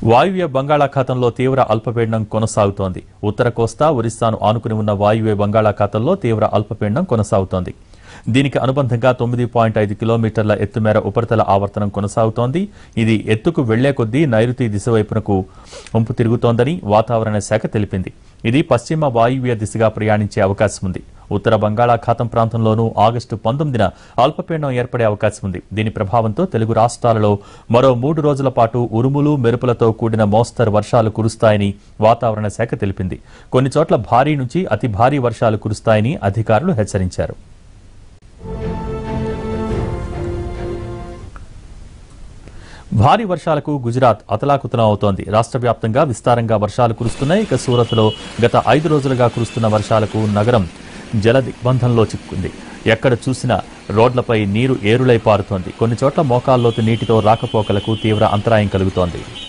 వాయువ్య బంగాళాఖాతంలో తీవ్ర అల్పపీడనం కొనసాగుతోంది ఉత్తర కోస్తా ఒరిస్సాను ఆనుకుని ఉన్న వాయువ్య బంగాళాఖాతంలో తీవ్ర అల్పపీడనం కొనసాగుతోంది దీనికి అనుబంధంగా తొమ్మిది పాయింట్ ఐదు కిలోమీటర్ల ఎత్తుమేర ఉపరితల ఆవర్తనం కొనసాగుతోంది ఇది ఎత్తుకు వెళ్లే కొద్దీ నైరుతి దిశ వైపునకు వంపు తిరుగుతోందని వాతావరణ శాఖ తెలిపింది ఇది పశ్చిమ వాయువ్య దిశగా ప్రయాణించే అవకాశం ఉంది ఉత్తర బంగాళాఖాతం ప్రాంతంలోనూ ఆగస్టు పంతొమ్మిదిన అల్పపీడనం ఏర్పడే అవకాశం ఉంది దీని ప్రభావంతో తెలుగు రాష్ట్రాలలో మరో మూడు రోజుల పాటు ఉరుములు మెరుపులతో కూడిన మోస్తరు వర్షాలు కురుస్తాయని వాతావరణ శాఖ తెలిపింది కొన్ని చోట్ల భారీ నుంచి అతి భారీ వర్షాలు కురుస్తాయని అధికారులు హెచ్చరించారు భారీ వర్షాలకు గుజరాత్ అతలాకుతలం అవుతోంది రాష్ట్ర వ్యాప్తంగా విస్తారంగా వర్షాలు కురుస్తున్నాయి ఇక సూరత్లో గత ఐదు రోజులుగా కురుస్తున్న వర్షాలకు నగరం జల దిగ్బంధంలో చిక్కుంది ఎక్కడ చూసినా రోడ్లపై నీరు ఏరులై పారుతోంది కొన్ని చోట్ల మోకాల్లోతు నీటితో రాకపోకలకు తీవ్ర అంతరాయం కలుగుతోంది